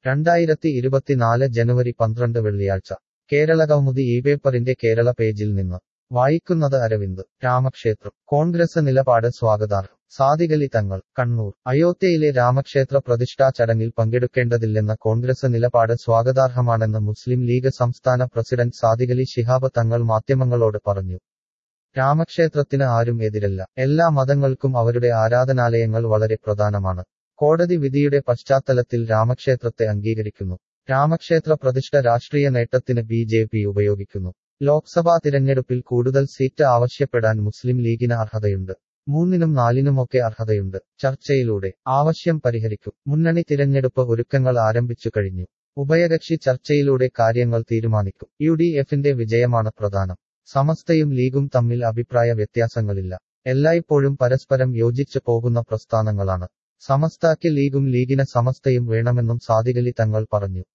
രണ്ടായിരത്തി ഇരുപത്തിനാല് ജനുവരി പന്ത്രണ്ട് വെള്ളിയാഴ്ച കേരള കൗമുദി ഈ പേപ്പറിന്റെ കേരള പേജിൽ നിന്ന് വായിക്കുന്നത് അരവിന്ദ് രാമക്ഷേത്രം കോൺഗ്രസ് നിലപാട് സ്വാഗതാർഹം സാദികലി തങ്ങൾ കണ്ണൂർ അയോധ്യയിലെ രാമക്ഷേത്ര പ്രതിഷ്ഠാ ചടങ്ങിൽ പങ്കെടുക്കേണ്ടതില്ലെന്ന കോൺഗ്രസ് നിലപാട് സ്വാഗതാർഹമാണെന്ന് മുസ്ലിം ലീഗ് സംസ്ഥാന പ്രസിഡന്റ് സാദികലി ശിഹാബ് തങ്ങൾ മാധ്യമങ്ങളോട് പറഞ്ഞു രാമക്ഷേത്രത്തിന് ആരും എതിരല്ല എല്ലാ മതങ്ങൾക്കും അവരുടെ ആരാധനാലയങ്ങൾ വളരെ പ്രധാനമാണ് കോടതി വിധിയുടെ പശ്ചാത്തലത്തിൽ രാമക്ഷേത്രത്തെ അംഗീകരിക്കുന്നു രാമക്ഷേത്ര പ്രതിഷ്ഠ രാഷ്ട്രീയ നേട്ടത്തിന് ബി ജെ പി ഉപയോഗിക്കുന്നു ലോക്സഭാ തിരഞ്ഞെടുപ്പിൽ കൂടുതൽ സീറ്റ് ആവശ്യപ്പെടാൻ മുസ്ലിം ലീഗിന് അർഹതയുണ്ട് മൂന്നിനും നാലിനുമൊക്കെ അർഹതയുണ്ട് ചർച്ചയിലൂടെ ആവശ്യം പരിഹരിക്കും മുന്നണി തിരഞ്ഞെടുപ്പ് ഒരുക്കങ്ങൾ ആരംഭിച്ചു കഴിഞ്ഞു ഉഭയകക്ഷി ചർച്ചയിലൂടെ കാര്യങ്ങൾ തീരുമാനിക്കും യു ഡി എഫിന്റെ വിജയമാണ് പ്രധാനം സമസ്തയും ലീഗും തമ്മിൽ അഭിപ്രായ വ്യത്യാസങ്ങളില്ല എല്ലായ്പ്പോഴും പരസ്പരം യോജിച്ചു പോകുന്ന പ്രസ്ഥാനങ്ങളാണ് സമസ്താക്ക് ലീഗും ലീഗിന് സമസ്തയും വേണമെന്നും സാദികലി തങ്ങൾ പറഞ്ഞു